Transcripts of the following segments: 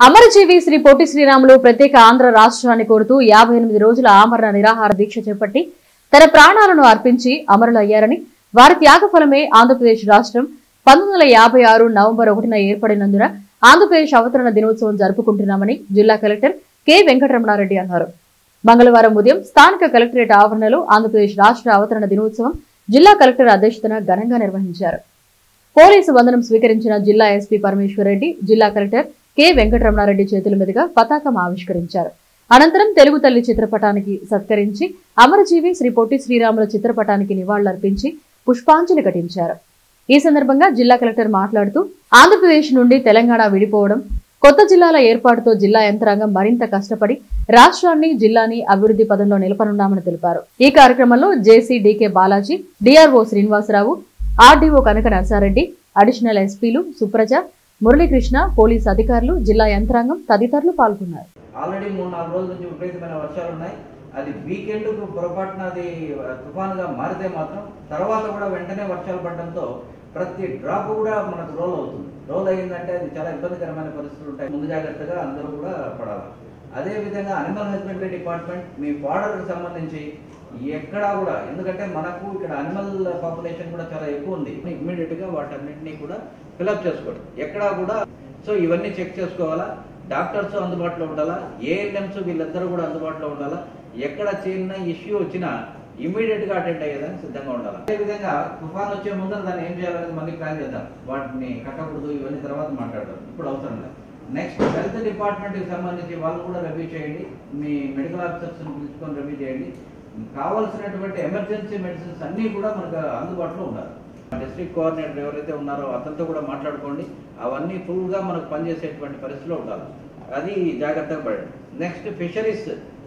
అమరజీవి శ్రీ పొట్టి శ్రీరాములు ప్రత్యేక ఆంధ్ర రాష్ట్రాన్ని కోరుతూ యాభై ఎనిమిది రోజుల ఆమరణ నిరాహార దీక్ష చేపట్టి తన ప్రాణాలను అర్పించి అమరులయ్యారని వారి త్యాగఫలమే ఆంధ్రప్రదేశ్ రాష్ట్రం పంతొమ్మిది వందల యాభై ఆరు నవంబర్ ఒకటిన ఏర్పడినందున ఆంధ్రప్రదేశ్ అవతరణ దినోత్సవం జరుపుకుంటున్నామని జిల్లా కలెక్టర్ కె వెంకటరమణారెడ్డి అన్నారు మంగళవారం ఉదయం స్థానిక కలెక్టరేట్ ఆవరణలో ఆంధ్రప్రదేశ్ రాష్ట్ర అవతరణ దినోత్సవం జిల్లా కలెక్టర్ అధ్యక్షతన ఘనంగా నిర్వహించారు పోలీసు వందనం స్వీకరించిన జిల్లా ఎస్పీ పరమేశ్వర్ రెడ్డి జిల్లా కలెక్టర్ కె వెంకటరమణారెడ్డి చేతుల మీదుగా పతాకం ఆవిష్కరించారు అనంతరం తెలుగు తల్లి చిత్రపటానికి సత్కరించి అమరజీవి శ్రీ పొట్టి శ్రీరాముల చిత్రపటానికి నివాళులర్పించి పుష్పాంజలి ఘటించారు ఈ సందర్భంగా జిల్లా కలెక్టర్ మాట్లాడుతూ ఆంధ్రప్రదేశ్ నుండి తెలంగాణ విడిపోవడం కొత్త జిల్లాల ఏర్పాటుతో జిల్లా యంత్రాంగం మరింత కష్టపడి రాష్ట్రాన్ని జిల్లాని అభివృద్ధి పదంలో నిలపనున్నామని తెలిపారు ఈ కార్యక్రమంలో JC DK Balaji DRO Srinivasarao RDO Kanaka Narsareddy additional ఎస్పీలు సుప్రజ మురళీకృష్ణ పోలీసు అధికారులు జిల్లా యంత్రాంగం తదితరులు పాల్గొన్నారు ఆల్రెడీ మూడు నాలుగు రోజుల నుంచి విపరీతమైన వర్షాలు ఉన్నాయి అది వీకెండ్ పొరపాటున అది తుఫానుగా మారితే మాత్రం తర్వాత కూడా వెంటనే వర్షాలు పడడంతో ప్రతి డ్రాప్ కూడా మనకు రోల్ అవుతుంది రోల్ అయిందంటే అది చాలా ఇబ్బందికరమైన పరిస్థితులు ఉంటాయి ముందు జాగ్రత్తగా అందరూ కూడా పడాలి అదే విధంగా అనిమల్ హస్బెండరీ డిపార్ట్మెంట్ మీ బార్డర్కి సంబంధించి ఎక్కడా కూడా ఎందుకంటే మనకు ఇక్కడ అనిమల్ పాపులేషన్ కూడా చాలా ఎక్కువ ఉంది ఇమ్మీడియట్ గా వాటన్నిటినీ కూడా ఫిలప్ చేసుకోవడం ఎక్కడా కూడా సో ఇవన్నీ చెక్ చేసుకోవాలా డాక్టర్స్ అందుబాటులో ఉండాలా ఏఎన్ఎంస్ వీళ్ళందరూ కూడా అందుబాటులో ఉండాలా ఎక్కడ చిన్న ఇష్యూ వచ్చినా ఇమ్మీడియట్ గా అటెండ్ అయ్యేదానికి సిద్ధంగా ఉండాలి అదే విధంగా తుఫాన్ వచ్చే ముందర దాన్ని ఏం చేయాలనేది మళ్ళీ ప్లాన్ చేద్దాం వాటిని కట్టకూడదు ఇవన్నీ తర్వాత మాట్లాడదాం ఇప్పుడు అవసరం లేదు నెక్స్ట్ హెల్త్ డిపార్ట్మెంట్ కి సంబంధించి వాళ్ళు కూడా రివ్యూ చేయండి మీ మెడికల్ ఆఫీసర్స్ పిలుచుకొని రివ్యూ చేయండి కావాల్సినటువంటి ఎమర్జెన్సీ మెడిసిన్స్ అన్నీ కూడా మనకు అందుబాటులో ఉండాలి డిస్ట్రిక్ట్ కోఆర్డినేటర్ ఎవరైతే ఉన్నారో అతనితో కూడా మాట్లాడుకోండి అవన్నీ ఫుల్ గా మనకు పనిచేసేటువంటి పరిస్థితిలో ఉండాలి అది జాగ్రత్తగా పడండి నెక్స్ట్ ఫిషరీస్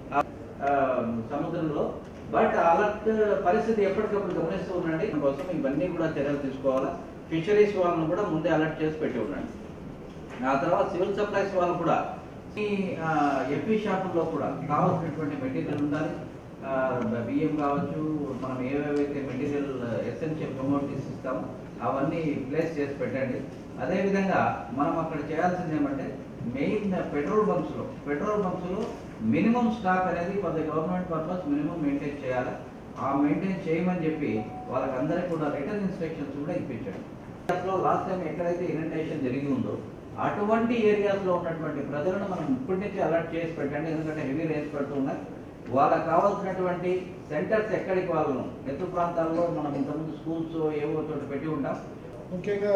సముద్రంలో బట్ అలర్ట్ పరిస్థితి ఎప్పటికప్పుడు గమనిస్తూ ఉండండి కోసం ఇవన్నీ కూడా చర్యలు తీసుకోవాలా ఫిషరీస్ వాళ్ళని కూడా ముందే అలర్ట్ చేసి పెట్టి ఉండండి ఆ తర్వాత సివిల్ సప్లైస్ వాళ్ళు కూడా ఈ ఎఫ్ఈ షాపుల్లో కూడా కావాల్సినటువంటి మెటీరియల్ ఉండాలి ఆ, బియ్యం కావచ్చు మనం ఏవేవైతే మెటీరియల్ ఎసెన్షియల్ కమోడిటీస్ ఇస్తామో అవన్నీ ప్లేస్ చేసి పెట్టండి అదేవిధంగా మనం అక్కడ చేయాల్సింది ఏమంటే మెయిన్ పెట్రోల్ బంక్స్ లో పెట్రోల్ బంక్స్ లో మినిమం స్టాక్ అనేది for the government purpose minimum maintain చేయాలి ఆ మెయింటైన్ చేయమని చెప్పి వాళ్ళకందరికీ కూడా రిటర్న్ ఇన్స్ట్రక్షన్స్ కూడా ఇప్పించండి ఏరియాస్ లో లాస్ట్ టైం ఎక్కడైతే ఇరిటేషన్ జరిగి ఉందో అటువంటి ఏరియాస్ లో ఉన్నటువంటి ప్రజలను మనం ఇప్పటి నుంచి అలర్ట్ చేసి పెట్టండి ఎందుకంటే హెవీ రేంజ్ పడుతున్నాయి వాళ్ళకి కావాల్సినటువంటి సెంటర్స్ ఎక్కడికి వాళ్ళను ఎత్తు ప్రాంతాల్లో మనం ఇంతకుముందు స్కూల్స్ ఏవో చోట పెట్టి ఉంటాం ముఖ్యంగా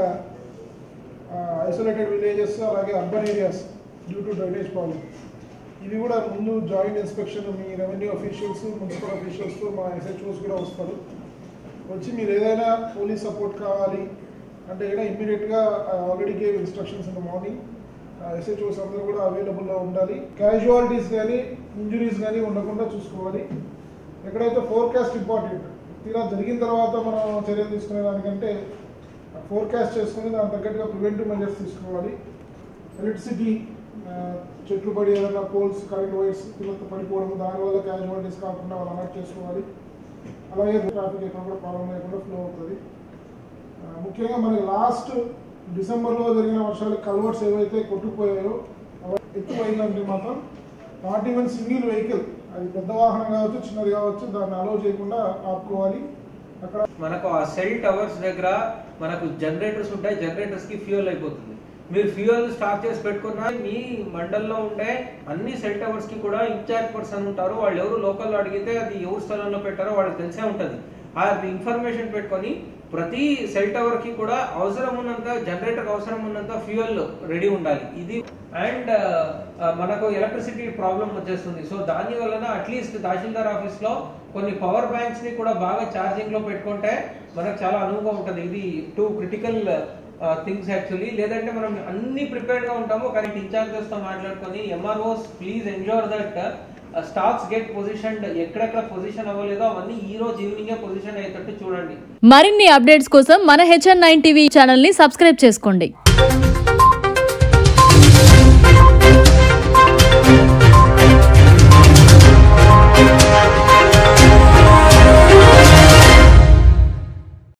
ఐసోలేటెడ్ విలేజెస్ అలాగే urban areas due to drainage problem ఇది కూడా ముందు జాయింట్ ఇన్స్పెక్షన్ మీ రెవెన్యూ అఫీషియల్స్ మున్సిపల్ అఫీషియల్స్ మా ఎస్హెచ్ఓస్ కూడా వస్తారు వచ్చి మీరు ఏదైనా పోలీస్ సపోర్ట్ కావాలి అంటే ఏదైనా ఇమ్మీడియట్గా already gave instructions in the morning SHOs అందరూ కూడా అవైలబుల్లో ఉండాలి క్యాజువాలిటీస్ కానీ ఇంజురీస్ కానీ ఉండకుండా చూసుకోవాలి ఎక్కడైతే ఫోర్కాస్ట్ ఇంపార్టెంట్ తీరా జరిగిన తర్వాత మనం చర్యలు తీసుకునే దానికంటే ఫోర్కాస్ట్ చేసుకుని దాని తగ్గట్టుగా ప్రివెంటివ్ మెజర్స్ తీసుకోవాలి ఎలక్ట్రిసిటీ చెట్లు పడి ఏదైనా పోల్స్ కరెంట్ వైర్స్ పిల్లలతో పడిపోవడం దానివల్ల క్యాజువాలిటీస్ కాకుండా వాళ్ళు అలర్ట్ చేసుకోవాలి అలాగే ట్రాఫిక్ ఎక్కడ కూడా ప్రాబ్లం లేకుండా ఫ్లో అవుతుంది ఆ, ముఖ్యంగా మనకి లాస్ట్ డిసెంబర్లో జరిగిన వర్షాలు కల్వర్ట్స్ ఏవైతే కొట్టుకుపోయాయో అవి ఎక్కువైందంటే మాత్రం నాట్ ఈవెన్ సింగిల్ వెహికల్ అది పెద్ద వాహనం కావచ్చు చిన్నది కావచ్చు దాన్ని అలౌ చేయకుండా ఆపుకోవాలి అక్కడ మనకు ఆ సెల్ టవర్స్ దగ్గర మనకు జనరేటర్స్ ఉంటాయి జనరేటర్స్ కి ఫ్యూయల్ అయిపోతుంది మీరు ఫ్యూయల్ స్టాక్ చేసి పెట్టుకున్న మీ మండల్లో ఉండే అన్ని సెల్ టవర్స్ కి కూడా ఇన్ఛార్జ్ పర్సన్ ఉంటారు వాళ్ళు ఎవరు లోకల్ అడిగితే అది ఎవరు స్థలంలో పెట్టారో వాళ్ళకి తెలిసే ఉంటది ఆ ఇన్ఫర్మేషన్ పెట్టుకొని ప్రతి సెల్ టవర్ కి కూడా అవసరం ఉన్నంత జనరేటర్ అవసరం ఉన్నంత ఫ్యూయల్ రెడీ ఉండాలి ఇది అండ్ మనకు ఎలక్ట్రిసిటీ ప్రాబ్లం వచ్చేస్తుంది సో దాని వలన అట్లీస్ట్ తహసీల్దార్ ఆఫీస్ లో కొన్ని పవర్ బ్యాంక్స్ ని కూడా బాగా ఛార్జింగ్ లో పెట్టుకుంటే మనకు చాలా అనువుగా ఉంటుంది ఇది టూ క్రిటికల్ థింగ్స్ యాక్చువల్లీ లేదంటే మనం అన్ని ప్రిపేర్డ్ గా ఉంటాము కానీ ఇన్ఛార్జెస్ తో మాట్లాడుకొని MROs please ensure that stocks get position ఎక్కడెక్కడ పొజిషన్ అవ్వలేదో అవన్నీ ఈ రోజు ఈవినింగ్ పొజిషన్ అయ్యేటట్టు చూడండి మరిన్ని అప్డేట్స్ కోసం మన హెచ్ఎన్ నైన్ టీవీ ఛానల్ ని సబ్స్క్రైబ్ చేసుకోండి